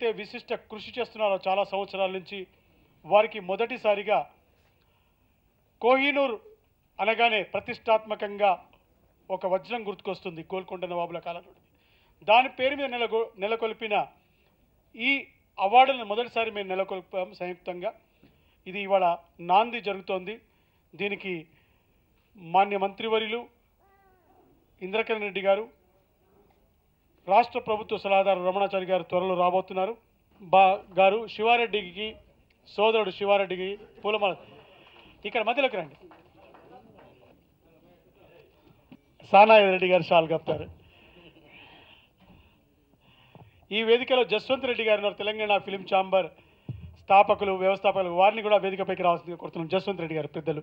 విశిష్ట కృషి చేస్తున్నారో చాలా సంవత్సరాల నుంచి వారికి మొదటిసారిగా కోహినూర్ అనగానే ప్రతిష్టాత్మకంగా ఒక వజ్రం గుర్తుకొస్తుంది గోల్కొండ నవాబుల కాలం నుండి దాని పేరు మీద నెలకొ నెలకొల్పిన ఈ అవార్డులను మొదటిసారి మేము నెలకొల్పాం సంయుక్తంగా ఇది ఇవాళ నాంది జరుగుతోంది దీనికి మాన్య మంత్రివర్యులు ఇంద్రకరణ్ రెడ్డి గారు రాష్ట్ర ప్రభుత్వ సలహాదారు రమణాచారి గారు త్వరలో రాబోతున్నారు బా గారు శివారెడ్డికి సోదరుడు శివారెడ్డికి పూలమాల ఇక్కడ మధ్యలోకి రండి సానాయ రెడ్డి గారు షాల్ కప్తారు ఈ వేదికలో జస్వంత్ రెడ్డి గారు ఉన్నారు తెలంగాణ ఫిలిం ఛాంబర్ స్థాపకులు వ్యవస్థాపకులు వారిని కూడా వేదికపైకి రావాల్సిందిగా కోరుతున్నాం జస్వంత్ రెడ్డి గారు పెద్దలు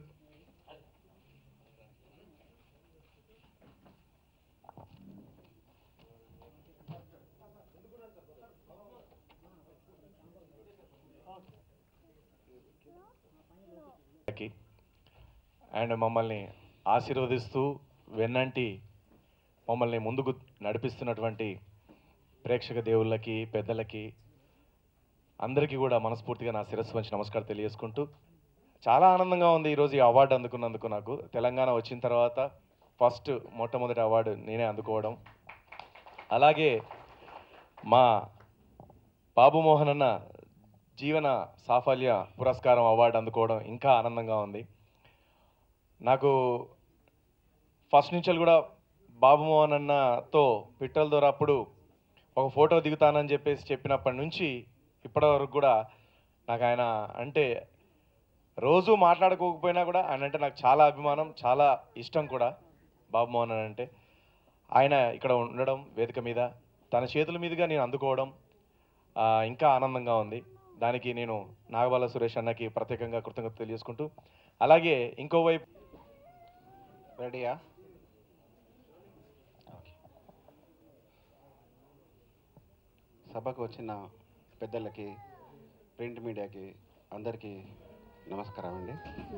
కి అండ్ మమ్మల్ని ఆశీర్వదిస్తూ వెన్నంటి మమ్మల్ని ముందుకు నడిపిస్తున్నటువంటి ప్రేక్షక దేవుళ్ళకి పెద్దలకి అందరికీ కూడా మనస్ఫూర్తిగా నా శిరస్సు వంచి నమస్కారం తెలియజేసుకుంటూ చాలా ఆనందంగా ఉంది ఈరోజు ఈ అవార్డు అందుకున్నందుకు నాకు తెలంగాణ వచ్చిన తర్వాత ఫస్ట్ మొట్టమొదటి అవార్డు నేనే అందుకోవడం అలాగే మా బాబు మోహన్ అన్న జీవన సాఫల్య పురస్కారం అవార్డు అందుకోవడం ఇంకా ఆనందంగా ఉంది నాకు ఫస్ట్ నుంచి కూడా బాబు మోహన్ అన్నతో పిట్టల ద్వారా అప్పుడు ఒక ఫోటో దిగుతానని చెప్పేసి చెప్పినప్పటి నుంచి ఇప్పటి వరకు కూడా నాకు ఆయన అంటే రోజు మాట్లాడుకోకపోయినా కూడా ఆయన అంటే నాకు చాలా అభిమానం చాలా ఇష్టం కూడా బాబు మోహన్ అన్న అంటే ఆయన ఇక్కడ ఉండడం వేదిక మీద తన చేతుల మీదుగా నేను అందుకోవడం ఆ, ఇంకా ఆనందంగా ఉంది దానికి నేను నాగబాల సురేష్ అన్నకి ప్రత్యేకంగా కృతజ్ఞత తెలియజేసుకుంటూ అలాగే ఇంకోవైపు రెడీయా సభకు వచ్చిన పెద్దలకి ప్రింట్ మీడియాకి అందరికీ నమస్కారం అండి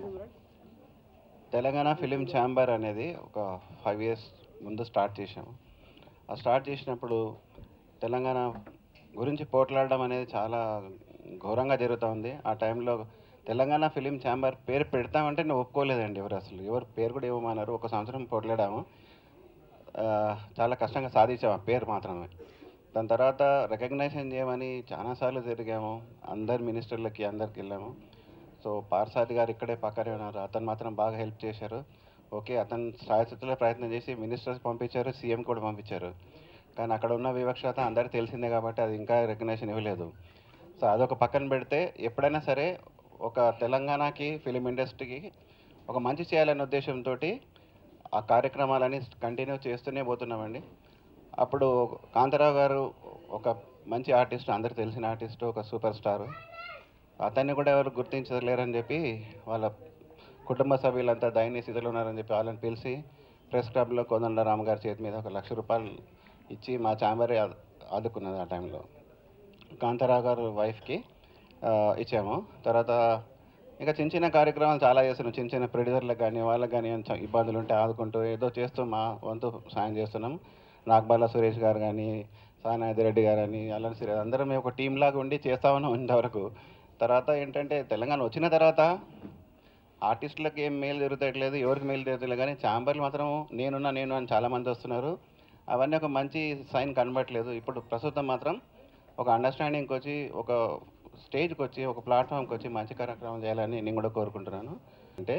తెలంగాణ ఫిలిం ఛాంబర్ అనేది ఒక ఫైవ్ ఇయర్స్ ముందు స్టార్ట్ చేశాము ఆ స్టార్ట్ చేసినప్పుడు తెలంగాణ గురించి పోట్లాడడం అనేది చాలా ఘోరంగా జరుగుతూ ఉంది ఆ టైంలో తెలంగాణ ఫిలిం ఛాంబర్ పేరు పెడతామంటే నేను ఒప్పుకోలేదండి ఎవరు అసలు ఎవరు పేరు కూడా ఇవ్వమన్నారు ఒక సంవత్సరం పోట్లాడాము ఆ, చాలా కష్టంగా సాధించాము ఆ పేరు మాత్రమే దాని తర్వాత రికగ్నైజేషన్ చేయమని చాలాసార్లు తిరిగాము అందరు మినిస్టర్లకి అందరికి వెళ్ళాము సో పార్సాది గారు ఇక్కడే పక్కనే ఉన్నారు అతను మాత్రం బాగా హెల్ప్ చేశారు ఓకే అతను స్థాయిస్థితిలో ప్రయత్నం చేసి మినిస్టర్స్ పంపించారు సీఎం కూడా పంపించారు కానీ అక్కడ ఉన్న వివక్షత అందరికీ తెలిసిందే కాబట్టి అది ఇంకా రికగ్నైజేషన్ ఇవ్వలేదు సో అదొక పక్కన పెడితే ఎప్పుడైనా సరే ఒక తెలంగాణకి ఫిలిం ఇండస్ట్రీకి ఒక మంచి చేయాలనే ఉద్దేశంతో ఆ కార్యక్రమాలని కంటిన్యూ చేస్తూనే పోతున్నామండి అప్పుడు కాంతారావు గారు ఒక మంచి ఆర్టిస్ట్ అందరికి తెలిసిన ఆర్టిస్ట్ ఒక సూపర్ స్టార్ అతన్ని కూడా ఎవరు గుర్తించలేరని చెప్పి వాళ్ళ కుటుంబ సభ్యులంతా దయనీయ స్థితిలో ఉన్నారని చెప్పి వాళ్ళని పిలిచి ప్రెస్ క్లబ్లో కోదండ రామ్ గారి చేతి మీద ఒక లక్ష రూపాయలు ఇచ్చి మా ఛాంబరే ఆదు- ఆదుకున్నది ఆ టైంలో కాంతారావు గారు వైఫ్కి ఆ, ఇచ్చాము తర్వాత ఇంకా చిన్న చిన్న కార్యక్రమాలు చాలా చేస్తున్నాం చిన్న చిన్న ప్రొడ్యూసర్లకు కానీ వాళ్ళకి కానీ ఏమైనా చ- ఇబ్బందులు ఉంటే ఆదుకుంటూ ఏదో చేస్తూ మా వంతు సాయం చేస్తున్నాం నాగబాల సురేష్ గారు కానీ సానాదిరెడ్డి గారు అని అల్లం శ్రీ అందరం మేము ఒక టీం లాగా ఉండి చేస్తా ఉన్నాం ఇంతవరకు తర్వాత ఏంటంటే తెలంగాణ వచ్చిన తర్వాత ఆర్టిస్టులకు ఏం మేలు జరుగుతట్లేదు ఎవరికి మేలు జరుగుతలేదు కానీ ఛాంబర్లు మాత్రం నేనున్నా నేను అని చాలామంది వస్తున్నారు అవన్నీ ఒక మంచి సైన్ కనబడట్లేదు ఇప్పుడు ప్రస్తుతం మాత్రం ఒక అండర్స్టాండింగ్కి వచ్చి ఒక స్టేజ్కి వచ్చి ఒక ప్లాట్ఫామ్కి వచ్చి మంచి కార్యక్రమం చేయాలని నేను కూడా కోరుకుంటున్నాను అంటే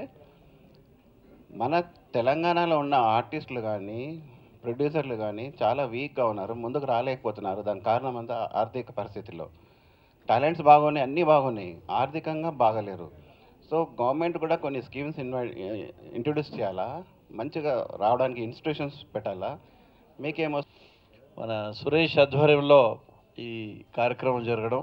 మన తెలంగాణలో ఉన్న ఆర్టిస్టులు కానీ ప్రొడ్యూసర్లు కానీ చాలా వీక్గా ఉన్నారు ముందుకు రాలేకపోతున్నారు దానికి కారణం అంతా ఆర్థిక పరిస్థితుల్లో టాలెంట్స్ బాగున్నాయి అన్నీ బాగున్నాయి ఆర్థికంగా బాగలేరు సో గవర్నమెంట్ కూడా కొన్ని స్కీమ్స్ ఇన్వై ఇంట్రొడ్యూస్ చేయాలా మంచిగా రావడానికి ఇన్స్టిట్యూషన్స్ పెట్టాలా మీకేమో మన సురేష్ ఆధ్వర్యంలో ఈ కార్యక్రమం జరగడం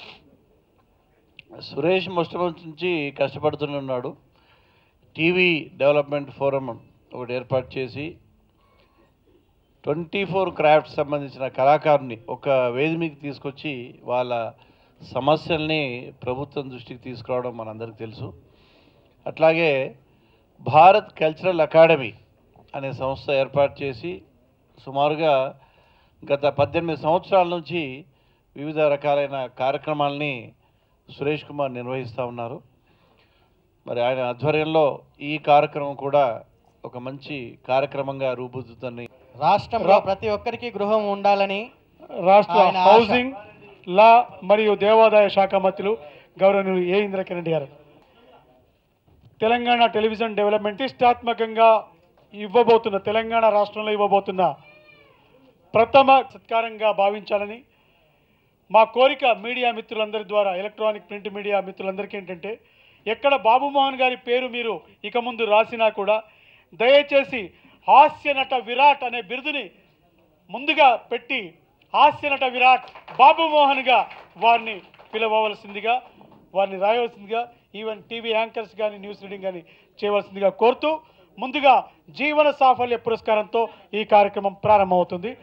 సురేష్ మొట్టమొదటి నుంచి కష్టపడుతూనే ఉన్నాడు టీవీ డెవలప్మెంట్ ఫోరం ఒకటి ఏర్పాటు చేసి ట్వంటీ ఫోర్ క్రాఫ్ట్స్ సంబంధించిన కళాకారుని ఒక వేది మీదకి తీసుకొచ్చి వాళ్ళ సమస్యల్ని ప్రభుత్వం దృష్టికి తీసుకురావడం మనందరికీ తెలుసు అట్లాగే భారత్ కల్చరల్ అకాడమీ అనే సంస్థ ఏర్పాటు చేసి సుమారుగా గత పద్దెనిమిది సంవత్సరాల నుంచి వివిధ రకాలైన కార్యక్రమాల్ని సురేష్ కుమార్ నిర్వహిస్తూ ఉన్నారు మరి ఆయన ఆధ్వర్యంలో ఈ కార్యక్రమం కూడా ఒక మంచి కార్యక్రమంగా రూపుదిద్దుతుంది రాష్ట్రంలో ప్రతి ఒక్కరికి గృహం ఉండాలని రాష్ట్ర ఆయన ఆశ. హౌసింగ్ లా మరియు దేవాదాయ శాఖ మంత్రులు గౌరవనీయులు ఏ ఇంద్రకిరణ్ రెడ్డి గారు తెలంగాణ టెలివిజన్ డెవలప్మెంట్ ప్రతిష్టాత్మకంగా ఇవ్వబోతున్న తెలంగాణ రాష్ట్రంలో ఇవ్వబోతున్న ప్రథమ సత్కారంగా భావించాలని మా కోరిక మీడియా మిత్రులందరి ద్వారా ఎలక్ట్రానిక్ ప్రింట్ మీడియా మిత్రులందరికీ ఏంటంటే ఎక్కడ బాబుమోహన్ గారి పేరు మీరు ఇక ముందు రాసినా కూడా దయచేసి హాస్య నట విరాట్ అనే బిరుదుని ముందుగా పెట్టి హాస్యనట విరాట్ బాబు మోహన్గా వారిని పిలవవలసిందిగా వారిని రాయవలసిందిగా ఈవెన్ టీవీ యాంకర్స్ కానీ న్యూస్ రీడింగ్ కానీ చేయవలసిందిగా కోరుతూ ముందుగా జీవన సాఫల్య పురస్కారంతో ఈ కార్యక్రమం ప్రారంభమవుతుంది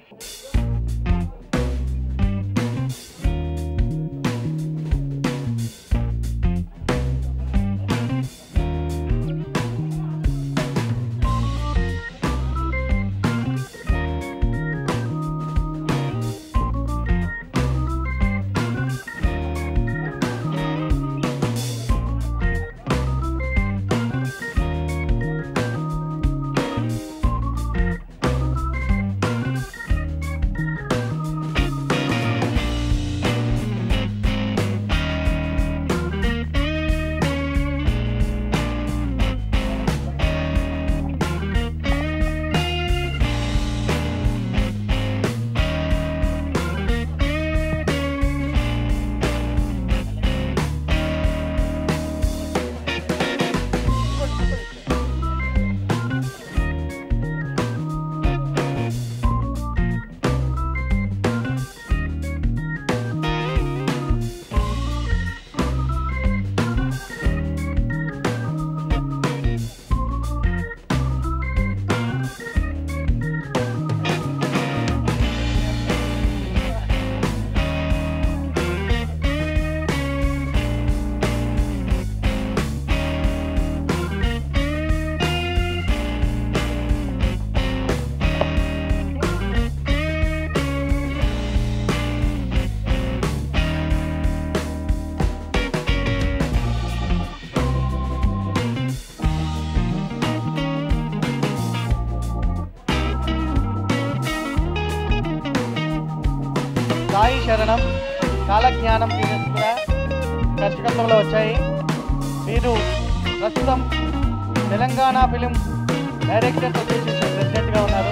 సాయి శరణం కాలజ్ఞానం సీరియల్స్ కూడా దర్శకత్వంలో వచ్చాయి వీరు ప్రస్తుతం తెలంగాణ ఫిలిం డైరెక్టర్స్ అసోసియేషన్ ప్రెసిడెంట్గా ఉన్నారు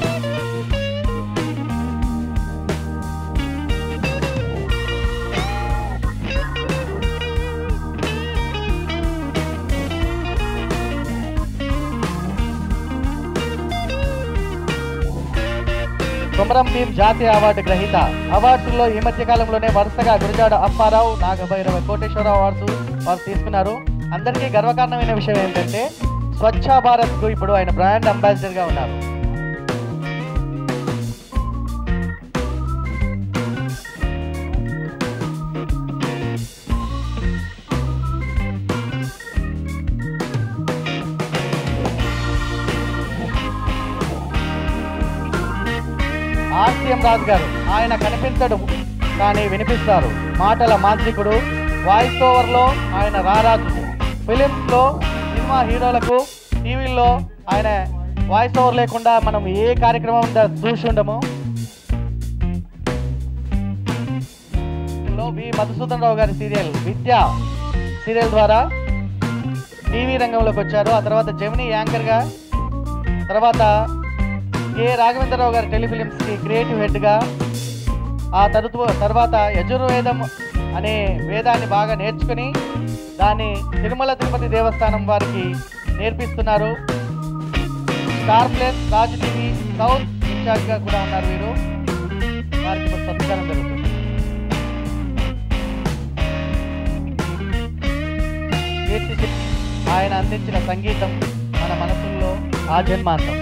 కొమరం భీం జాతీయ అవార్డు గ్రహీత అవార్డుల్లో ఈ మధ్య కాలంలోనే వరుసగా గురజాడ అప్పారావు నాగభైరవ కోటేశ్వరరావు అవార్డ్స్ వారు తీసుకున్నారు అందరికీ గర్వకారణమైన విషయం ఏంటంటే స్వచ్ఛ భారత్ కు ఇప్పుడు ఆయన బ్రాండ్ అంబాసిడర్ గా ఉన్నారు ఆర్సీఎం రాజు గారు ఆయన కనిపించడు కానీ వినిపిస్తారు మాటల మాంత్రికుడు వాయిస్ ఓవర్లో ఆయన రారాజు ఫిలిమ్స్లో సినిమా హీరోలకు టీవీల్లో ఆయన వాయిస్ ఓవర్ లేకుండా మనం ఏ కార్యక్రమం ద- చూసి ఉండము లో వి మధుసూదన్ రావు గారి సీరియల్ విద్య సీరియల్ ద్వారా టీవీ రంగంలోకి వచ్చారు ఆ తర్వాత జమినీ యాంకర్గా తర్వాత కె రాఘవేంద్రరావు గారి టెలిఫిలిమ్స్కి క్రియేటివ్ హెడ్గా ఆ తరుతు తర్వాత యజుర్వేదం అనే వేదాన్ని బాగా నేర్చుకుని దాన్ని తిరుమల తిరుపతి దేవస్థానం వారికి నేర్పిస్తున్నారు star place Raju TV south ఇన్ఛార్జ్గా కూడా ఉన్నారు వీరు వారికి ఇప్పుడు సత్కారం జరుగుతుంది కీర్తి శెట్టి ఆయన అందించిన సంగీతం మన మనసుల్లో ఆ జన్మాంతం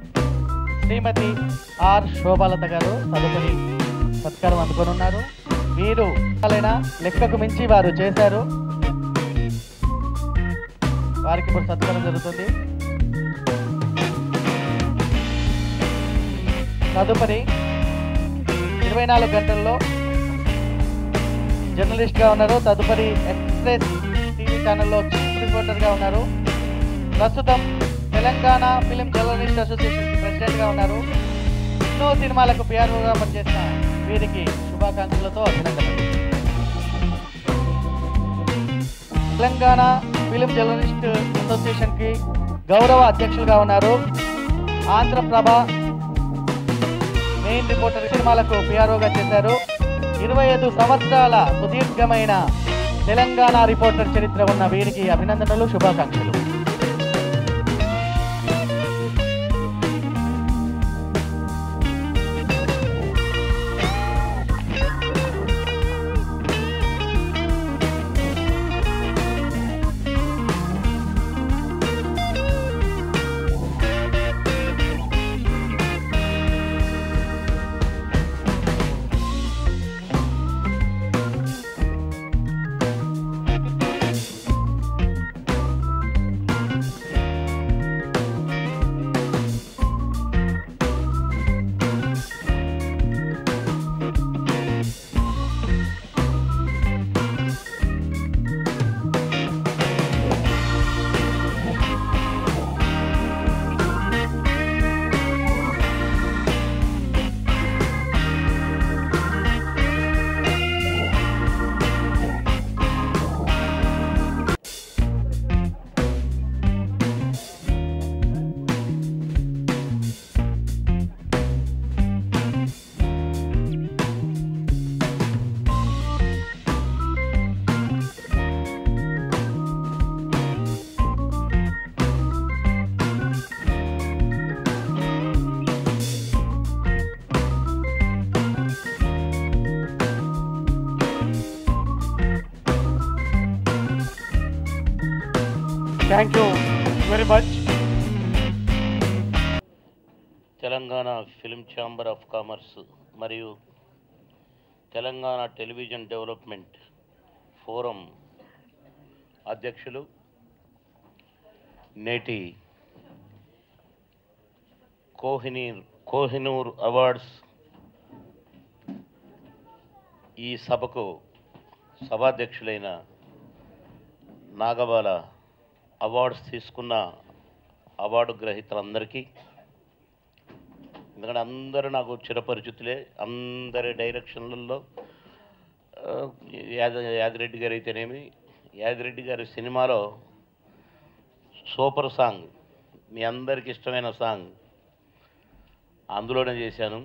శ్రీమతి ఆర్ శోభాలత గారు తదుపరి సత్కారం అందుకొని ఉన్నారు వీరు అలానా లెక్కకు మించి వారు చేశారు వారికి ఇప్పుడు సత్కారం జరుగుతుంది తదుపరి ఇరవై నాలుగు గంటల్లో జర్నలిస్ట్గా ఉన్నారు తదుపరి ఎక్స్ప్రెస్ టీవీ ఛానల్లో చీఫ్ రిపోర్టర్గా ఉన్నారు ప్రస్తుతం తెలంగాణ ఫిలిం జర్నలిస్ట్ అసోసియేషన్ ప్రెసిడెంట్గా ఉన్నారు ఎన్నో సినిమాలకు పిఆర్ఓగా పనిచేసిన వీరికి శుభాకాంక్షలతో అభినందనలు తెలంగాణ ఫిలిం జర్నలిస్ట్ అసోసియేషన్కి గౌరవ అధ్యక్షులుగా ఉన్నారు ఆంధ్రప్రభ మెయిన్ రిపోర్టర్ సినిమాలకు పిఆర్ఓగా చేశారు ఇరవై ఐదు సంవత్సరాల సుదీర్ఘమైన తెలంగాణ రిపోర్టర్ చరిత్ర ఉన్న వీరికి అభినందనలు శుభాకాంక్షలు thank you very much Telangana film chamber of commerce మరియు తెలంగాణ టెలివిజన్ డెవలప్మెంట్ ఫోరం అధ్యక్షులు నేటి కోహినీర్ కోహినూర్ అవార్డ్స్ ఈ సభకు సభాధ్యక్షులైన నాగబాల అవార్డ్స్ తీసుకున్న అవార్డు గ్రహీతలందరికీ ఎందుకంటే అందరూ నాకు చిరపరిచితులే అందరి డైరెక్షన్లలో ఆ, యాద యాదిరెడ్డి గారు అయితేనేమి యాదిరెడ్డి గారి సినిమాలో సూపర్ సాంగ్ మీ అందరికి ఇష్టమైన సాంగ్ అందులోనే చేశాను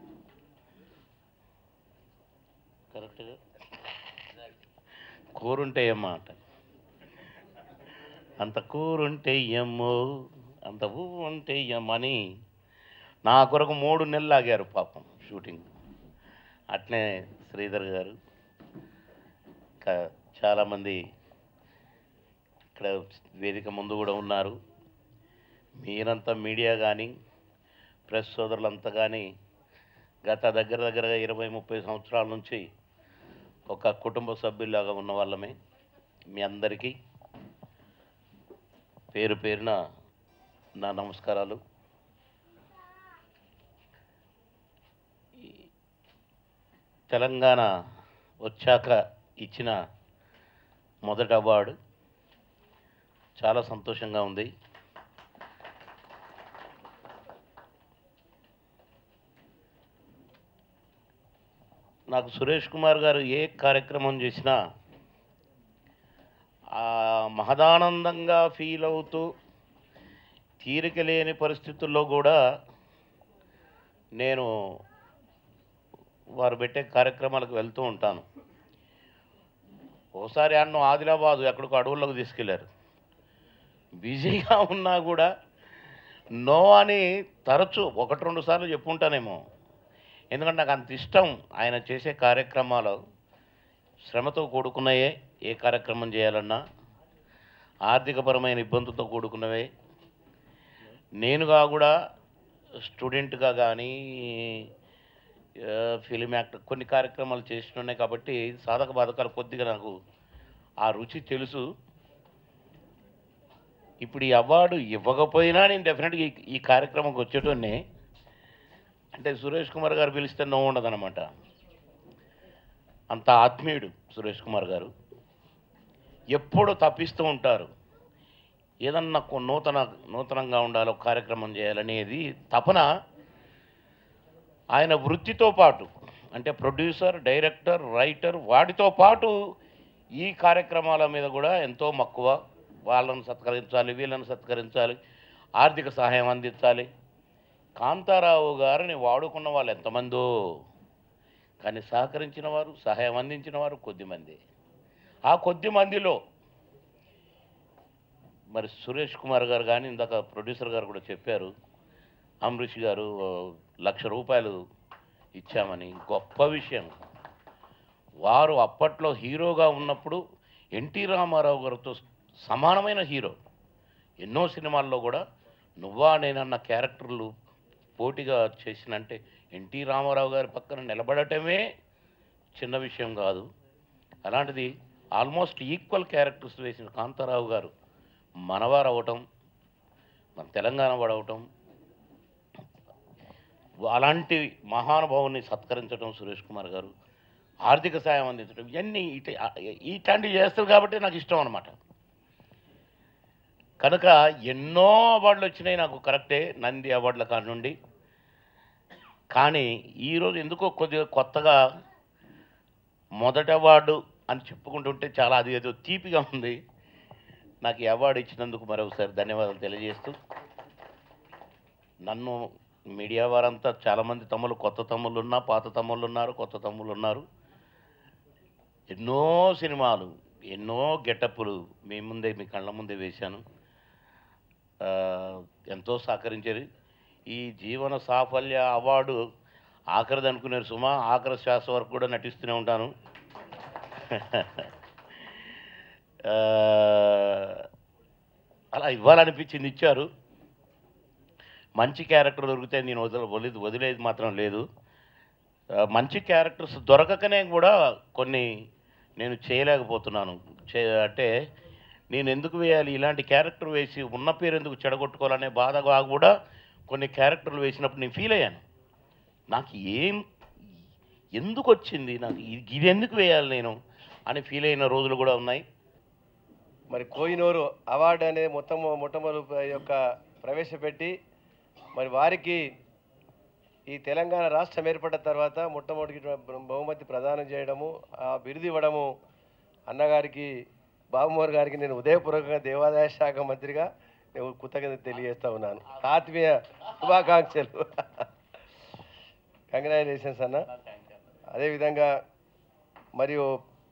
కరెక్ట్గా కూరుంటే ఏమాట అంత కూరుంటే ఎమ్మో అంత ఊ ఉంటే ఎమ్మని నా కొరకు మూడు నెలలు ఆగారు పాపం షూటింగ్ అట్లే శ్రీధర్ గారు ఇంకా చాలామంది ఇక్కడ వేదిక ముందు కూడా ఉన్నారు మీరంతా మీడియా కానీ ప్రెస్ సోదరులంతా కానీ గత దగ్గర దగ్గరగా ఇరవై ముప్పై సంవత్సరాల నుంచి ఒక కుటుంబ సభ్యులాగా ఉన్న వాళ్ళమే మీ అందరికీ పేరు పేరున నా నమస్కారాలు ఈ తెలంగాణ వచ్చాక ఇచ్చిన మొదటి అవార్డు చాలా సంతోషంగా ఉంది నాకు సురేష్ కుమార్ గారు ఏ కార్యక్రమం చేసినా ఆ మహదానందంగా ఫీల్ అవుతూ తీరిక లేని పరిస్థితుల్లో కూడా నేను వారు పెట్టే కార్యక్రమాలకు వెళ్తూ ఉంటాను ఓసారి అన్ను ఆదిలాబాదు ఎక్కడికో అడవుల్లోకి తీసుకెళ్లారు బిజీగా ఉన్నా కూడా నో అని తరచు ఒకటి రెండు సార్లు చెప్పుంటానేమో ఎందుకంటే నాకు అంత ఇష్టం ఆయన చేసే కార్యక్రమాలు శ్రమతో కూడుకున్నయే ఏ కార్యక్రమం చేయాలన్నా ఆర్థికపరమైన ఇబ్బందులతో కూడుకున్నవే నేనుగా కూడా స్టూడెంట్గా కానీ ఆ, ఫిలిం యాక్టర్ కొన్ని కార్యక్రమాలు చేస్తున్నాయి కాబట్టి సాధక బాధకాలు కొద్దిగా నాకు ఆ రుచి తెలుసు ఇప్పుడు ఈ అవార్డు ఇవ్వకపోయినా నేను డెఫినెట్గా ఈ- ఈ కార్యక్రమంకి వచ్చేటోనే అంటే సురేష్ కుమార్ గారు పిలిస్తే నో ఉండదన్నమాట అంత ఆత్మీయుడు సురేష్ కుమార్ గారు ఎప్పుడు తప్పిస్తూ ఉంటారు ఏదన్నా కొ- నూతన నూతనంగా ఉండాలి ఒక కార్యక్రమం చేయాలనేది తపన ఆయన వృత్తితో పాటు అంటే ప్రొడ్యూసర్ డైరెక్టర్ రైటర్ వాటితో పాటు ఈ కార్యక్రమాల మీద కూడా ఎంతో మక్కువ వాళ్ళను సత్కరించాలి వీళ్ళని సత్కరించాలి ఆర్థిక సహాయం అందించాలి కాంతారావు గారిని వాడుకున్న వాళ్ళు ఎంతమందో కానీ సహకరించిన వారు సహాయం అందించిన వారు కొద్దిమంది ఆ కొద్ది మందిలో మరి సురేష్ కుమార్ గారు కానీ ఇందాక ప్రొడ్యూసర్ గారు కూడా చెప్పారు అమరీష్ గారు ఓ, లక్ష రూపాయలు ఇచ్చామని గొప్ప విషయం వారు అప్పట్లో హీరోగా ఉన్నప్పుడు ఎన్టీ రామారావు గారితో సమానమైన హీరో ఎన్నో సినిమాల్లో కూడా నువ్వా నేనన్న క్యారెక్టర్లు పోటీగా చేసినంటే ఎన్టీ రామారావు గారి పక్కన నిలబడటమే చిన్న విషయం కాదు అలాంటిది ఆల్మోస్ట్ ఈక్వల్ క్యారెక్టర్స్ వేసిన కాంతారావు గారు మనవారు అవటం మన తెలంగాణ వాడవటం అలాంటి మహానుభావుని సత్కరించడం సురేష్ కుమార్ గారు ఆర్థిక సాయం అందించడం ఇవన్నీ ఇట ఇట్లాంటివి చేస్తారు కాబట్టి నాకు ఇష్టం అనమాట కనుక ఎన్నో అవార్డులు వచ్చినాయి నాకు కరెక్టే నంది అవార్డుల కాడ నుండి కానీ ఈరోజు ఎందుకో కొద్దిగా కొత్తగా మొదటి అవార్డు అని చెప్పుకుంటుంటే చాలా అది ఏదో తీపిగా ఉంది నాకు ఈ అవార్డు ఇచ్చినందుకు మరొకసారి ధన్యవాదాలు తెలియజేస్తూ నన్ను మీడియా వారంతా చాలామంది తమ్ముళ్ళు కొత్త తమ్ముళ్ళు ఉన్నా పాత తమ్ముళ్ళు ఉన్నారు కొత్త తమ్ముళ్ళు ఉన్నారు ఎన్నో సినిమాలు ఎన్నో గెటప్పులు మీ ముందే మీ కళ్ళ ముందే వేశాను ఆ, ఎంతో సహకరించారు ఈ జీవన సాఫల్య అవార్డు ఆఖరిది అనుకున్నారు సుమా ఆఖరి శ్వాస వరకు కూడా నటిస్తూనే ఉంటాను ఆ, అలా ఇవ్వాలనిపించింది ఇచ్చారు మంచి క్యారెక్టర్ దొరికితే నేను వదిల వదిలేదు వదిలేది మాత్రం లేదు ఆ, మంచి క్యారెక్టర్స్ దొరకకనే కూడా కొన్ని నేను చేయలేకపోతున్నాను చే అంటే నేను ఎందుకు వేయాలి ఇలాంటి క్యారెక్టర్ వేసి ఉన్న పేరు ఎందుకు చెడగొట్టుకోవాలనే బాధగా కూడా కొన్ని క్యారెక్టర్లు వేసినప్పుడు నేను ఫీల్ అయ్యాను నాకు ఏం ఎందుకు వచ్చింది నాకు ఇది ఇది ఎందుకు వేయాలి నేను అని ఫీల్ అయిన రోజులు కూడా ఉన్నాయి మరి కోహినూరు అవార్డు అనేది మొత్తం మొట్టమొదటి యొక్క ప్రవేశపెట్టి మరి వారికి ఈ తెలంగాణ రాష్ట్రం ఏర్పడ్డ తర్వాత మొట్టమొదటి బహుమతి ప్రదానం చేయడము ఆ బిరుదు ఇవ్వడము అన్నగారికి బాబుమోహన్ గారికి నేను ఉదయపూర్వకంగా దేవాదాయ శాఖ మంత్రిగా నేను కృతజ్ఞత తెలియజేస్తా ఉన్నాను ఆత్మీయ శుభాకాంక్షలు కంగ్రాచులేషన్స్ అన్న అదేవిధంగా మరియు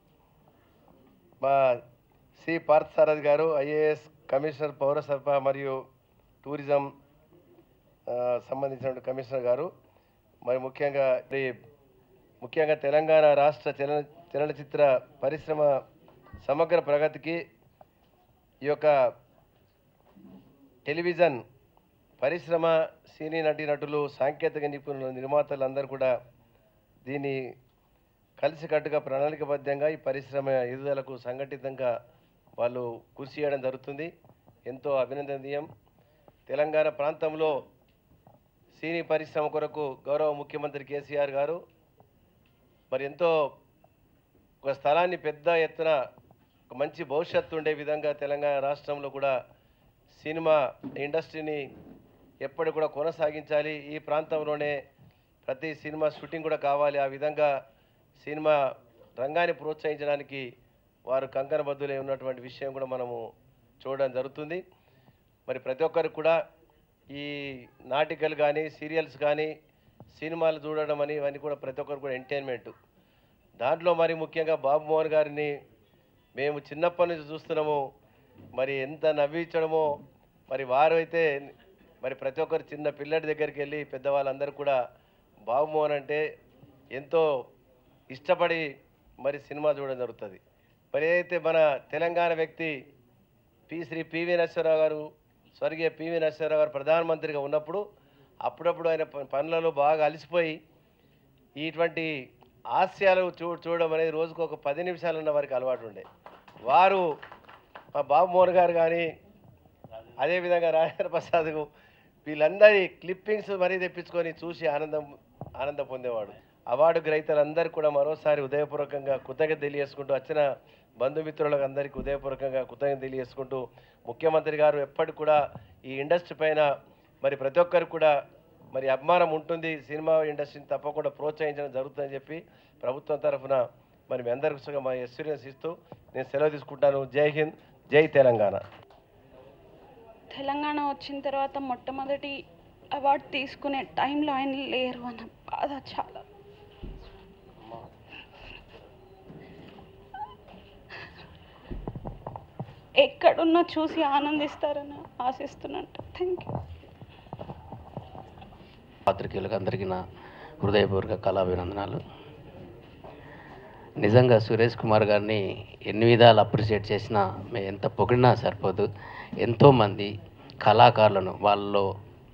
మా సి పార్థసారథి గారు ఐఏఎస్ కమిషనర్ పౌర సరఫరా మరియు టూరిజం ఆ, సంబంధించిన కమిషనర్ గారు మరి ముఖ్యంగా ఈ ముఖ్యంగా తెలంగాణ రాష్ట్ర చలన చలనచిత్ర పరిశ్రమ సమగ్ర ప్రగతికి ఈ యొక్క టెలివిజన్ పరిశ్రమ సినీ నటి నటులు సాంకేతిక నిపుణులు నిర్మాతలు అందరూ కూడా దీన్ని కలిసికట్టుగా ప్రణాళికబద్ధంగా ఈ పరిశ్రమ ఎదుగుదలకు సంఘటితంగా వాళ్ళు కృషి చేయడం జరుగుతుంది ఎంతో అభినందనీయం తెలంగాణ ప్రాంతంలో సినీ పరిశ్రమ కొరకు గౌరవ ముఖ్యమంత్రి కేసీఆర్ గారు మరి ఎంతో ఒక స్థలాన్ని పెద్ద ఎత్తున ఒక మంచి భవిష్యత్తు ఉండే విధంగా తెలంగాణ రాష్ట్రంలో కూడా సినిమా ఇండస్ట్రీని ఎప్పటి కూడా కొనసాగించాలి ఈ ప్రాంతంలోనే ప్రతి సినిమా షూటింగ్ కూడా కావాలి ఆ విధంగా సినిమా రంగాన్ని ప్రోత్సహించడానికి వారు కంకణబద్దులై ఉన్నటువంటి విషయం కూడా మనము చూడడం జరుగుతుంది మరి ప్రతి ఒక్కరికి కూడా ఈ నాటికలు కానీ సీరియల్స్ కానీ సినిమాలు చూడడం అని ఇవన్నీ కూడా ప్రతి ఒక్కరు కూడా ఎంటర్టైన్మెంట్ దాంట్లో మరి ముఖ్యంగా బాబు మోహన్ గారిని మేము చిన్నప్పటి నుంచి చూస్తున్నాము మరి ఎంత నవ్వించడమో మరి వారు అయితే మరి ప్రతి ఒక్కరు చిన్న పిల్లడి దగ్గరికి వెళ్ళి పెద్దవాళ్ళందరూ కూడా బాబు మోహన్ అంటే ఎంతో ఇష్టపడి మరి సినిమా చూడడం జరుగుతుంది మరి ఏదైతే మన తెలంగాణ వ్యక్తి పి శ్రీ పివి నరసింహరావు గారు స్వర్గీయ పివి నరసింహరావు గారు ప్రధానమంత్రిగా ఉన్నప్పుడు అప్పుడప్పుడు ఆయన ప- పనులలో బాగా అలసిపోయి ఇటువంటి హాస్యాలు చూ చూడడం అనేది రోజుకు ఒక పది నిమిషాలు ఉన్న వారికి అలవాటు ఉండే వారు మా బాబు మోహన్ గారు కానీ అదేవిధంగా రాజేంద్ర ప్రసాద్ వీళ్ళందరి క్లిప్పింగ్స్ మరీ తెప్పించుకొని చూసి ఆనందం ఆనందం పొందేవాడు అవార్డు గ్రహీతలందరూ కూడా మరోసారి ఉదయపూర్వకంగా కృతజ్ఞత తెలియజేసుకుంటూ వచ్చిన బంధుమిత్రులకు అందరికీ ఉదయపూర్వకంగా కృతజ్ఞత తెలియజేసుకుంటూ ముఖ్యమంత్రి గారు ఎప్పటికి కూడా ఈ ఇండస్ట్రీ పైన మరి ప్రతి ఒక్కరికి కూడా మరి అభిమానం ఉంటుంది సినిమా ఇండస్ట్రీని తప్పకుండా ప్రోత్సహించడం జరుగుతుందని చెప్పి ప్రభుత్వం తరఫున మరి మీ అందరికీ మా ఎక్స్పీరియన్స్ ఇస్తూ నేను సెలవు తీసుకుంటాను జై హింద్ జై తెలంగాణ తెలంగాణ వచ్చిన తర్వాత మొట్టమొదటి అవార్డు తీసుకునే టైంలో ఆయన లేరు అన్న బాధ చాలా ఎక్కడున్నా చూసి ఆనందిస్తారని ఆశిస్తున్నాను థ్యాంక్ యూ పాత్రికేయులకు అందరికీ నా హృదయపూర్వక కళాభినందనాలు నిజంగా సురేష్ కుమార్ గారిని ఎన్ని విధాలు అప్రిషియేట్ చేసినా మేము ఎంత పొగిడినా సరిపోదు ఎంతోమంది కళాకారులను వాళ్ళలో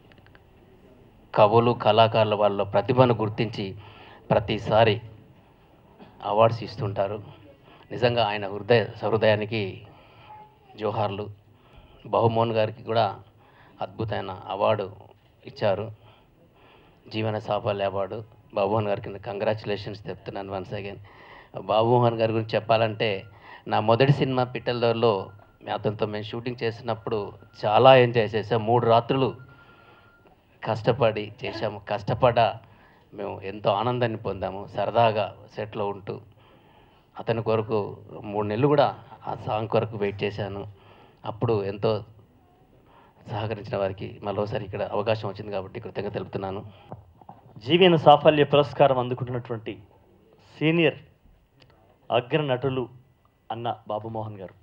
కవులు కళాకారుల వాళ్ళ ప్రతిభను గుర్తించి ప్రతిసారి అవార్డ్స్ ఇస్తుంటారు నిజంగా ఆయన హృదయ సహృదయానికి జోహార్లు బహుమోహన్ గారికి కూడా అద్భుతమైన అవార్డు ఇచ్చారు జీవన సాఫల్య అవార్డు బాబుమోహన్ గారికి కంగ్రాచులేషన్స్ చెప్తున్నాను వన్స్ అగైన్ బాబుమోహన్ గారి గురించి చెప్పాలంటే నా మొదటి సినిమా పిట్టలదోర్లో మీ అతనితో మేము షూటింగ్ చేసినప్పుడు చాలా ఎంజాయ్ చేసాం మూడు రాత్రులు కష్టపడి చేశాము కష్టపడ మేము ఎంతో ఆనందాన్ని పొందాము సరదాగా సెట్లో ఉంటూ అతని కొరకు మూడు నెలలు కూడా ఆ సాంగ్ కొరకు వెయిట్ చేశాను అప్పుడు ఎంతో సహకరించిన వారికి మరోసారి ఇక్కడ అవకాశం వచ్చింది కాబట్టి కృతజ్ఞత తెలుపుతున్నాను జీవన సాఫల్య పురస్కారం అందుకుంటున్నటువంటి సీనియర్ అగ్ర నటులు అన్న బాబుమోహన్ గారు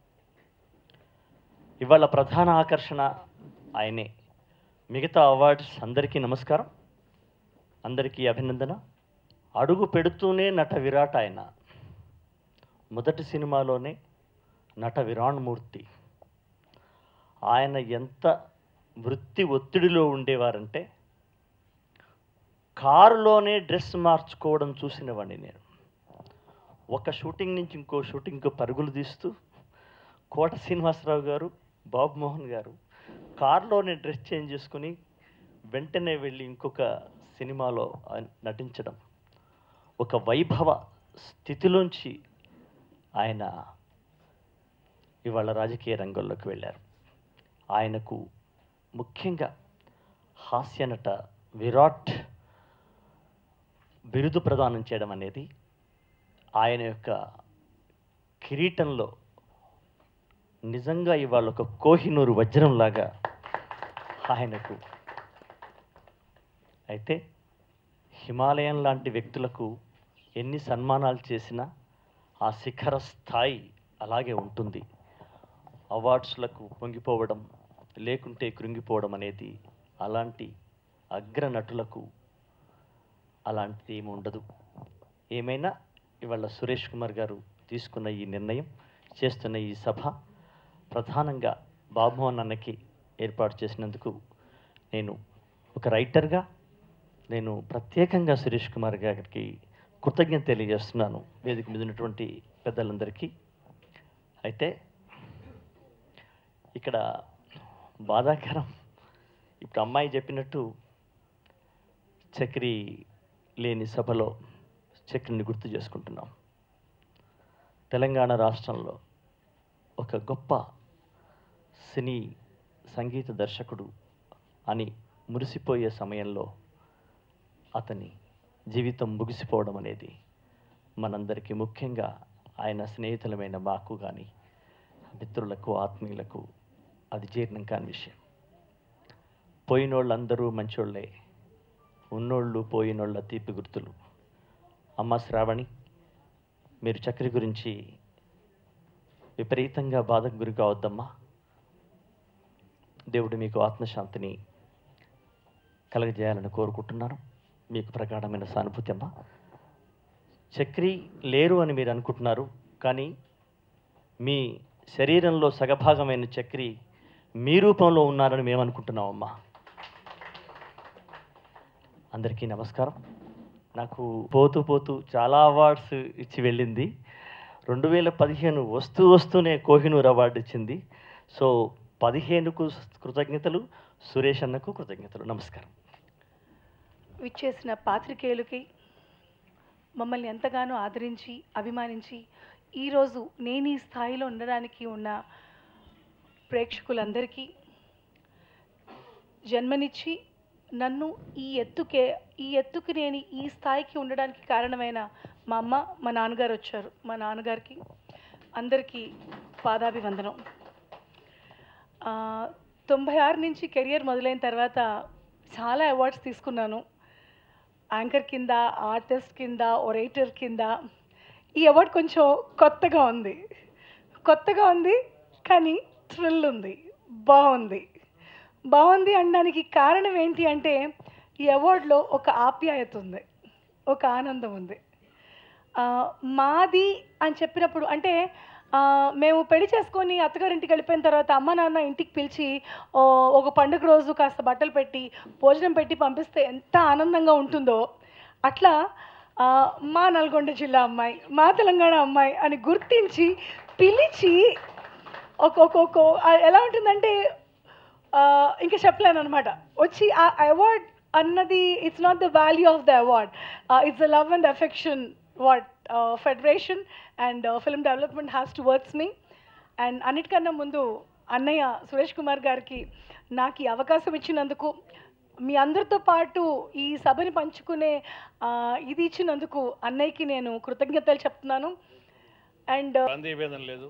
ఇవాళ ప్రధాన ఆకర్షణ ఆయనే మిగతా అవార్డ్స్ అందరికీ నమస్కారం అందరికీ అభినందన అడుగు పెడుతూనే నట విరాట్ ఆయన మొదటి సినిమాలోనే నట విరాణమూర్తి ఆయన ఎంత వృత్తి ఒత్తిడిలో ఉండేవారంటే కారులోనే డ్రెస్ మార్చుకోవడం చూసినవాడిని నేను ఒక షూటింగ్ నుంచి ఇంకో షూటింగ్కు పరుగులు తీస్తూ కోట శ్రీనివాసరావు గారు బాబు మోహన్ గారు కారులోనే డ్రెస్ చేంజ్ చేసుకుని వెంటనే వెళ్ళి ఇంకొక సినిమాలో ఆయన నటించడం ఒక వైభవ స్థితిలోంచి ఆయన ఇవాళ రాజకీయ రంగంలోకి వెళ్ళారు ఆయనకు ముఖ్యంగా హాస్యనట విరాట్ బిరుదు ప్రదానం చేయడం అనేది ఆయన యొక్క కిరీటంలో నిజంగా ఇవాళ ఒక కోహినూరు వజ్రంలాగా ఆయనకు అయితే హిమాలయం లాంటి వ్యక్తులకు ఎన్ని సన్మానాలు చేసినా ఆ శిఖర స్థాయి అలాగే ఉంటుంది అవార్డ్స్లకు పొంగిపోవడం లేకుంటే కృంగిపోవడం అనేది అలాంటి అగ్ర నటులకు అలాంటిది ఏమి ఉండదు ఏమైనా ఇవాళ సురేష్ కుమార్ గారు తీసుకున్న ఈ నిర్ణయం చేస్తున్న ఈ సభ ప్రధానంగా బాబుమోహన్ అన్నకి ఏర్పాటు చేసినందుకు నేను ఒక రైటర్గా నేను ప్రత్యేకంగా సురేష్ కుమార్ గారికి కృతజ్ఞత తెలియజేస్తున్నాను వేదిక మీద ఉన్నటువంటి పెద్దలందరికీ అయితే ఇక్కడ బాధాకరం ఇప్పుడు అమ్మాయి చెప్పినట్టు చక్రి లేని సభలో చక్రిని గుర్తు చేసుకుంటున్నాం తెలంగాణ రాష్ట్రంలో ఒక గొప్ప సినీ సంగీత దర్శకుడు అని మురిసిపోయే సమయంలో అతని జీవితం ముగిసిపోవడం అనేది మనందరికీ ముఖ్యంగా ఆయన స్నేహితులమైన మాకు కానీ మిత్రులకు ఆత్మీయులకు అది జీర్ణం కాని విషయం పోయినోళ్ళందరూ మంచోళ్ళే ఉన్నోళ్ళు పోయినోళ్ళ తీపి గుర్తులు అమ్మ శ్రావణి మీరు చక్రి గురించి విపరీతంగా బాధకు గురి కావద్దమ్మా దేవుడు మీకు ఆత్మశాంతిని కలగజేయాలని కోరుకుంటున్నాను మీకు ప్రగాఢమైన సానుభూతి అమ్మా చక్రి లేరు అని మీరు అనుకుంటున్నారు కానీ మీ శరీరంలో సగభాగమైన చక్రి మీ రూపంలో ఉన్నారని మేము అనుకుంటున్నామమ్మా అందరికీ నమస్కారం నాకు పోతూ పోతూ చాలా అవార్డ్స్ ఇచ్చి వెళ్ళింది రెండు వేల పదిహేను వస్తూ వస్తూనే కోహినూర్ అవార్డు ఇచ్చింది సో పదిహేనుకు కృతజ్ఞతలు సురేష్ అన్నకు కృతజ్ఞతలు నమస్కారం విచ్చేసిన పాత్రికేయులకి మమ్మల్ని ఎంతగానో ఆదరించి అభిమానించి ఈరోజు నేను ఈ స్థాయిలో ఉండడానికి ఉన్న ప్రేక్షకులందరికీ జన్మనిచ్చి నన్ను ఈ ఎత్తుకే ఈ ఎత్తుకి నేను ఈ స్థాయికి ఉండడానికి కారణమైన మా అమ్మ మా నాన్నగారు వచ్చారు మా నాన్నగారికి అందరికీ పాదాభివందనం ఆ, తొంభై ఆరు నుంచి కెరియర్ మొదలైన తర్వాత చాలా అవార్డ్స్ తీసుకున్నాను యాంకర్ కింద ఆర్టిస్ట్ కింద ఒరేటర్ కింద ఈ అవార్డ్ కొంచెం కొత్తగా ఉంది కొత్తగా ఉంది కానీ థ్రిల్ ఉంది బాగుంది బాగుంది అనడానికి కారణం ఏంటి అంటే ఈ అవార్డులో ఒక ఆప్యాయత ఉంది ఒక ఆనందం ఉంది ఆ, మాది అని చెప్పినప్పుడు అంటే ఆ, మేము పెళ్లి చేసుకొని అత్తగారింటికి వెళ్ళిపోయిన తర్వాత అమ్మ నాన్న ఇంటికి పిలిచి ఓ, ఒక పండుగ రోజు కాస్త బట్టలు పెట్టి భోజనం పెట్టి పంపిస్తే ఎంత ఆనందంగా ఉంటుందో అట్లా ఆ, మా నల్గొండ జిల్లా అమ్మాయి మా తెలంగాణ అమ్మాయి అని గుర్తించి పిలిచి ఒక ఒక ఒక ఆ- ఎలా ఉంటుందంటే ఆ, ఇంకా చెప్పలేను అనమాట వచ్చి ఆ అవార్డ్ అన్నది it's not the value of the award it's the love and affection what federation and film development has towards me and అన్నిటికన్నా ముందు అన్నయ్య సురేష్ కుమార్ గారికి నాకు ఈ అవకాశం ఇచ్చినందుకు మీ అందరితో పాటు ఈ సభని పంచుకునే ఆ, ఇది ఇచ్చినందుకు అన్నయ్యకి నేను కృతజ్ఞతలు చెప్తున్నాను అండ్ గాంధీ భేదం లేదు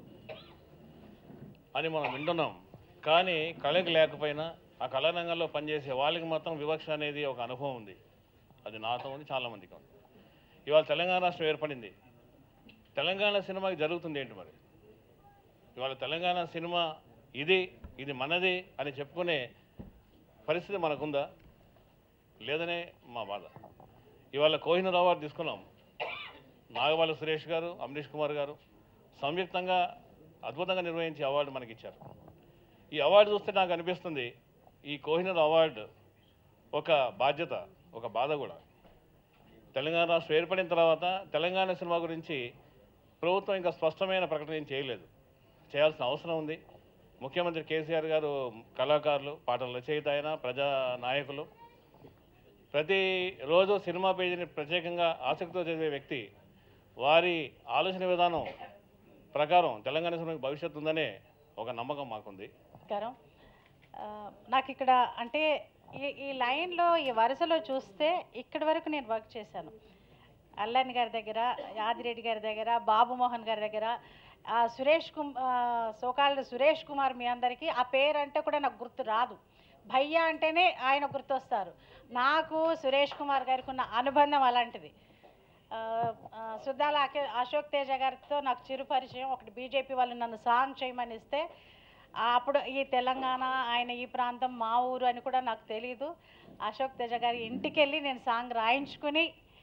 అని మనం వింటున్నాం కానీ కళకి లేకపోయినా ఆ కళారంగంలో పనిచేసే వాళ్ళకి మాత్రం వివక్ష అనేది ఒక అనుభవం ఉంది అది నాతో ఉంది చాలామందికి ఉంది ఇవాళ తెలంగాణ రాష్ట్రం ఏర్పడింది తెలంగాణ సినిమాకి జరుగుతుంది ఏంటి మరి ఇవాళ తెలంగాణ సినిమా ఇది ఇది మనది అని చెప్పుకునే పరిస్థితి మనకుందా లేదనే మా బాధ ఇవాళ కోహినూర్ అవార్డు తీసుకున్నాం నాగవాళ్ళ సురేష్ గారు అమరీష్ కుమార్ గారు సంయుక్తంగా అద్భుతంగా నిర్వహించి అవార్డు మనకి ఇచ్చారు ఈ అవార్డు చూస్తే నాకు అనిపిస్తుంది ఈ కోహినూర్ అవార్డు ఒక బాధ్యత ఒక బాధ కూడా తెలంగాణ రాష్ట్రం ఏర్పడిన తర్వాత తెలంగాణ సినిమా గురించి ప్రభుత్వం ఇంకా స్పష్టమైన ప్రకటన ఏం చేయలేదు చేయాల్సిన అవసరం ఉంది ముఖ్యమంత్రి కేసీఆర్ గారు కళాకారులు పాటల రచయిత అయిన ప్రజా నాయకులు ప్రతి రోజు సినిమా పేజీని ప్రత్యేకంగా ఆసక్తితో చదివే వ్యక్తి వారి ఆలోచన విధానం ప్రకారం తెలంగాణ సినిమాకి భవిష్యత్తు ఉందనే ఒక నమ్మకం మాకుంది నమస్కారం ఆ, నాకు ఇక్కడ అంటే ఈ ఈ లైన్లో ఈ వరుసలో చూస్తే ఇక్కడి వరకు నేను వర్క్ చేశాను అల్లాని గారి దగ్గర యాదిరెడ్డి గారి దగ్గర బాబు మోహన్ గారి దగ్గర ఆ సురేష్ కుమ్ సోకాళ్ళ సురేష్ కుమార్ మీ అందరికీ ఆ పేరు అంటే కూడా నాకు గుర్తు రాదు భయ్య అంటేనే ఆయన గుర్తొస్తారు నాకు సురేష్ కుమార్ గారికి ఉన్న అనుబంధం అలాంటిది ఆ, ఆ, సుద్దాల అకే- అశోక్ తేజ గారితో నాకు చిరు పరిచయం ఒకటి బీజేపీ వాళ్ళు నన్ను సాంగ్ చేయమని ఇస్తే ఆ, అప్పుడు ఈ తెలంగాణ ఆయన ఈ ప్రాంతం మా ఊరు అని కూడా నాకు తెలియదు అశోక్ తేజ గారి ఇంటికి వెళ్ళి నేను సాంగ్ రాయించుకుని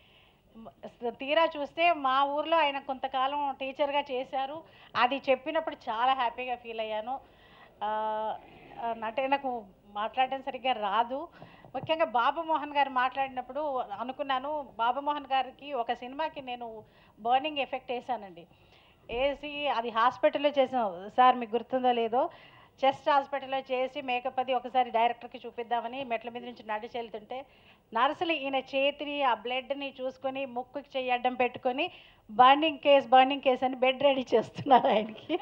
మ- తీరా చూస్తే మా ఊర్లో ఆయన కొంతకాలం టీచర్గా చేశారు అది చెప్పినప్పుడు చాలా హ్యాపీగా ఫీల్ అయ్యాను ఆ, ఆ, అంటే నాకు మాట్లాడడం సరిగ్గా రాదు ముఖ్యంగా బాబు మోహన్ గారు మాట్లాడినప్పుడు అనుకున్నాను బాబు మోహన్ గారికి ఒక సినిమాకి నేను బర్నింగ్ ఎఫెక్ట్ వేసానండి వేసి అది హాస్పిటల్లో చేసాం సార్ మీకు గుర్తుందో లేదో చెస్ట్ హాస్పిటల్లో చేసి మేకప్ అది ఒకసారి డైరెక్టర్కి చూపిద్దామని మెట్ల మీద నుంచి నడిచి వెళ్తుంటే నర్సులు ఈయన చేతిని ఆ బ్లడ్ని చూసుకొని ముక్కుకి చెయ్యి అడ్డం పెట్టుకొని బర్నింగ్ కేస్ బర్నింగ్ కేస్ అని బెడ్ రెడీ చేస్తున్నారు ఆయనకి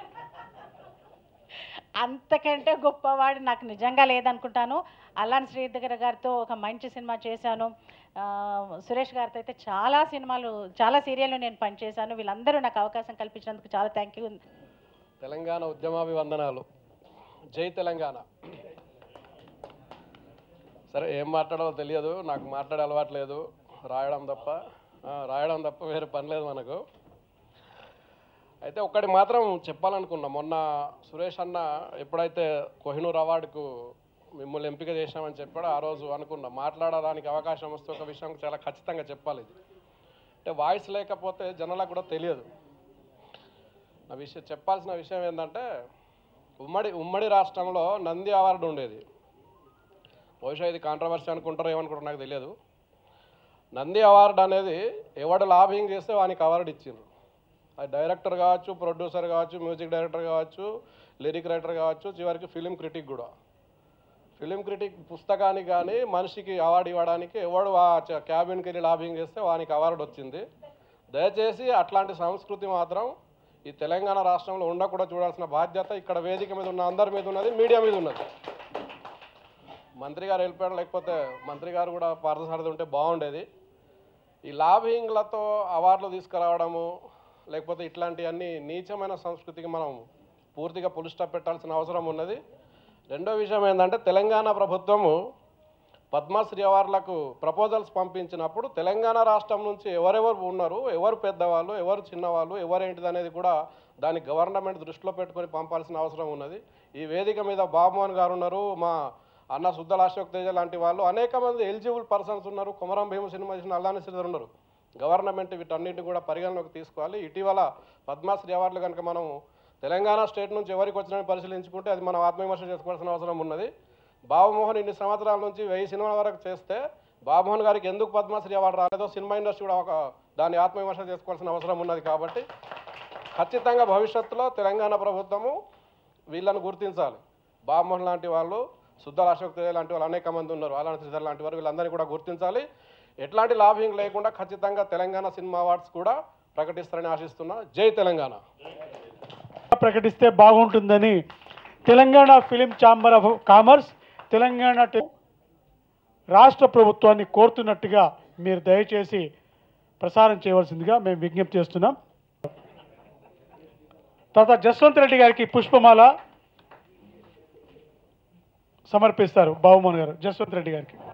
అంతకంటే గొప్పవాడు నాకు నిజంగా లేదనుకుంటాను అల్లాన్ శ్రీధర్ గారితో ఒక మంచి సినిమా చేశాను ఆ, సురేష్ గారితో అయితే చాలా సినిమాలు చాలా సీరియల్లో నేను పనిచేశాను వీళ్ళందరూ నాకు అవకాశం కల్పించినందుకు చాలా థ్యాంక్ యూ తెలంగాణ ఉద్యమాభివందనాలు జై తెలంగాణ సరే ఏం మాట్లాడాలో తెలియదు నాకు మాట్లాడే అలవాటు లేదు రాయడం తప్ప ఆ, రాయడం తప్ప వేరే పని లేదు మనకు అయితే ఒక్కటి మాత్రం చెప్పాలనుకున్నా మొన్న సురేష్ అన్న ఎప్పుడైతే కోహినూర్ అవార్డుకు మిమ్మల్ని ఎంపిక చేశామని చెప్పాడో ఆ రోజు అనుకున్నా మాట్లాడడానికి అవకాశం వస్తే ఒక విషయం చాలా ఖచ్చితంగా చెప్పాలి ఇది అంటే వాయిస్ లేకపోతే జనాలకు కూడా తెలియదు ఆ విషయం చెప్పాల్సిన విషయం ఏంటంటే ఉమ్మడి ఉమ్మడి రాష్ట్రంలో నంది అవార్డు ఉండేది బహుశా ఇది కాంట్రవర్సీ అనుకుంటారో ఏమనుకుంటారో నాకు తెలియదు నంది అవార్డు అనేది ఎవడు లాబింగ్ చేస్తే వానికి అవార్డు ఇచ్చిండ్రు అది డైరెక్టర్ కావచ్చు ప్రొడ్యూసర్ కావచ్చు మ్యూజిక్ డైరెక్టర్ కావచ్చు లిరిక్ రైటర్ కావచ్చు చివరికి ఫిలిం క్రిటిక్ కూడా ఫిలిం క్రిటిక్ పుస్తకానికి కానీ మనిషికి అవార్డు ఇవ్వడానికి ఎవడు ఆ చ- క్యాబిన్కి వెళ్ళి లాబింగ్ చేస్తే వానికి అవార్డు వచ్చింది దయచేసి అట్లాంటి సంస్కృతి మాత్రం ఈ తెలంగాణ రాష్ట్రంలో ఉండకుండా చూడాల్సిన బాధ్యత ఇక్కడ వేదిక మీద ఉన్న అందరి మీద ఉన్నది మీడియా మీద ఉన్నది మంత్రి గారు వెళ్ళిపోయాడు లేకపోతే మంత్రి గారు కూడా పార్థసారథి ఉంటే బాగుండేది ఈ లాబింగ్లతో అవార్డులు తీసుకురావడము లేకపోతే ఇట్లాంటివన్నీ నీచమైన సంస్కృతికి మనం పూర్తిగా పులి స్టాప్ పెట్టాల్సిన అవసరం ఉన్నది రెండో విషయం ఏంటంటే తెలంగాణ ప్రభుత్వము పద్మశ్రీ అవార్డులకు ప్రపోజల్స్ పంపించినప్పుడు తెలంగాణ రాష్ట్రం నుంచి ఎవరెవరు ఉన్నారు ఎవరు పెద్దవాళ్ళు ఎవరు చిన్నవాళ్ళు ఎవరేంటిది అనేది కూడా దాన్ని గవర్నమెంట్ దృష్టిలో పెట్టుకొని పంపాల్సిన అవసరం ఉన్నది ఈ వేదిక మీద బాబుమోహన్ గారు ఉన్నారు మా అన్న శుద్ధల అశోక్ తేజ లాంటి వాళ్ళు అనేక మంది ఎలిజిబుల్ పర్సన్స్ ఉన్నారు కుమరం భీమ సినిమా చేసిన అల్లాని శ్రీధర్ ఉన్నారు గవర్నమెంట్ వీటన్నిటిని కూడా పరిగణలోకి తీసుకోవాలి ఇటీవల పద్మశ్రీ అవార్డులు కనుక మనం తెలంగాణ స్టేట్ నుంచి ఎవరికి వచ్చినాయని పరిశీలించుకుంటే అది మనం ఆత్మవిమర్శ చేసుకోవాల్సిన అవసరం ఉన్నది బాబుమోహన్ ఇన్ని సంవత్సరాల నుంచి వెయ్యి సినిమాల వరకు చేస్తే బాబుమోహన్ గారికి ఎందుకు పద్మశ్రీ అవార్డు రాలేదో సినిమా ఇండస్ట్రీ కూడా ఒక దాన్ని ఆత్మవిమర్శ చేసుకోవాల్సిన అవసరం ఉన్నది కాబట్టి ఖచ్చితంగా భవిష్యత్తులో తెలంగాణ ప్రభుత్వము వీళ్ళను గుర్తించాలి బాబుమోహన్ లాంటి వాళ్ళు శుద్ధ అశోక్ తేజ లాంటి వాళ్ళు అనేక మంది ఉన్నారు అలాంటి శ్రీధర్ లాంటి వారు వీళ్ళందరినీ కూడా గుర్తించాలి ఎట్లాంటి లాభింగ్ లేకుండా ఖచ్చితంగా తెలంగాణ సినిమా అవార్డ్స్ కూడా ప్రకటిస్తారని ఆశిస్తున్నా జై తెలంగాణ ప్రకటిస్తే బాగుంటుందని Telangana film chamber of commerce Telangana టె- రాష్ట్ర ప్రభుత్వాన్ని కోరుతున్నట్టుగా మీరు దయచేసి ప్రసారం చేయవలసిందిగా మేము విజ్ఞప్తి చేస్తున్నాం తర్వాత జస్వంత్ రెడ్డి గారికి పుష్పమాల సమర్పిస్తారు బాబుమోహన్ గారు జస్వంత్ రెడ్డి గారికి